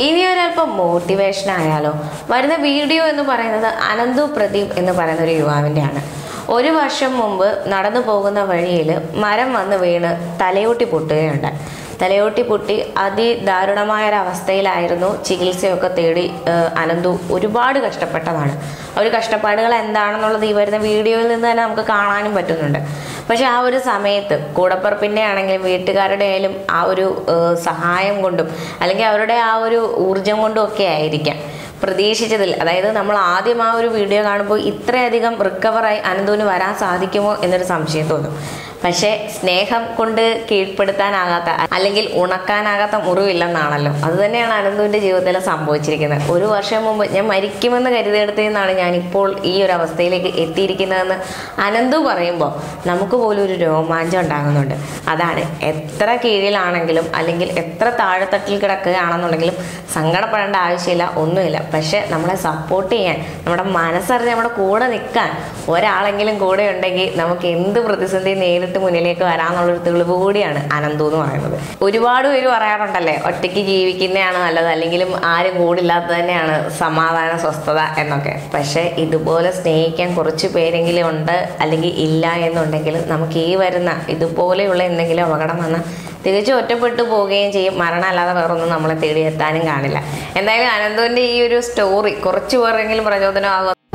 ഇനി ഒരല്പം മോട്ടിവേഷൻ ആയാലോ വരുന്ന വീഡിയോ എന്ന് പറയുന്നത് അനന്തു പ്രദീപ് എന്ന് പറയുന്ന ഒരു യുവാവിൻ്റെയാണ് ഒരു വർഷം മുമ്പ് നടന്നു പോകുന്ന വഴിയിൽ മരം വന്ന് വീണ് തലയൂട്ടി പൊട്ടുകയുണ്ടായി തലയോട്ടി പൊട്ടി അതിദാരുണമായ ഒരു അവസ്ഥയിലായിരുന്നു ചികിത്സയൊക്കെ തേടി ഏഹ്, അനന്തു ഒരുപാട് കഷ്ടപ്പെട്ടതാണ് ആ ഒരു കഷ്ടപ്പാടുകൾ എന്താണെന്നുള്ളത് ഈ വരുന്ന വീഡിയോയിൽ നിന്ന് തന്നെ നമുക്ക് കാണാനും പറ്റുന്നുണ്ട് പക്ഷെ ആ ഒരു സമയത്ത് കൂടപ്പറപ്പിൻ്റെ ആണെങ്കിലും വീട്ടുകാരുടെ ആയാലും ആ ഒരു ഏഹ്, സഹായം കൊണ്ടും അല്ലെങ്കിൽ അവരുടെ ആ ഒരു ഊർജം കൊണ്ടും ഒക്കെ ആയിരിക്കാം പ്രതീക്ഷിച്ചതിൽ അതായത് നമ്മൾ ആദ്യം ആ ഒരു വീഡിയോ കാണുമ്പോൾ ഇത്രയധികം റിക്കവറായി അനന്തുവിന് വരാൻ സാധിക്കുമോ എന്നൊരു സംശയം തോന്നും പക്ഷേ സ്നേഹം കൊണ്ട് കീഴ്പ്പെടുത്താനാകാത്ത അല്ലെങ്കിൽ ഉണക്കാനാകാത്ത മുറിവില്ലെന്നാണല്ലോ അത് തന്നെയാണ് അനന്തുവിൻ്റെ ജീവിതത്തിൽ സംഭവിച്ചിരിക്കുന്നത് ഒരു വർഷം മുമ്പ് ഞാൻ മരിക്കുമെന്ന് കരുതിയെടുത്തതെന്നാണ് ഞാനിപ്പോൾ ഈ ഒരു അവസ്ഥയിലേക്ക് എത്തിയിരിക്കുന്നതെന്ന് അനന്തു പറയുമ്പോൾ നമുക്ക് പോലും ഒരു രോമാഞ്ചം ഉണ്ടാകുന്നുണ്ട് അതാണ് എത്ര കീഴിലാണെങ്കിലും അല്ലെങ്കിൽ എത്ര താഴെത്തട്ടിൽ കിടക്കുകയാണെന്നുണ്ടെങ്കിലും സങ്കടപ്പെടേണ്ട ആവശ്യമില്ല ഒന്നുമില്ല പക്ഷെ നമ്മളെ സപ്പോർട്ട് ചെയ്യാൻ നമ്മുടെ മനസ്സറിഞ്ഞ് നമ്മുടെ കൂടെ നിൽക്കാൻ ഒരാളെങ്കിലും കൂടെ ഉണ്ടെങ്കിൽ നമുക്ക് എന്ത് പ്രതിസന്ധി നേരിട്ട് മുന്നിലേക്ക് വരാമെന്നുള്ളൊരു തെളിവ് കൂടിയാണ് അനന്തു എന്ന് പറയുന്നത് ഒരുപാട് പേര് പറയാറുണ്ടല്ലേ ഒറ്റയ്ക്ക് ജീവിക്കുന്നതാണ് നല്ലത് അല്ലെങ്കിലും ആരും കൂടില്ലാത്തത് തന്നെയാണ് സമാധാന സ്വസ്ഥത എന്നൊക്കെ പക്ഷേ ഇതുപോലെ സ്നേഹിക്കാൻ കുറച്ച് പേരെങ്കിലും ഉണ്ട് അല്ലെങ്കിൽ ഇല്ല എന്നുണ്ടെങ്കിൽ നമുക്ക് ഈ വരുന്ന ഇതുപോലെയുള്ള എന്തെങ്കിലും അപകടം വന്നാൽ തികച്ചും ഒറ്റപ്പെട്ടു പോവുകയും ചെയ്യും മരണം അല്ലാതെ വേറൊന്നും നമ്മളെ തേടി എത്താനും കാണില്ല എന്തായാലും അനന്തുവിൻ്റെ ഈ ഒരു സ്റ്റോറി കുറച്ച് പേരെങ്കിലും പ്രചോദനമാകും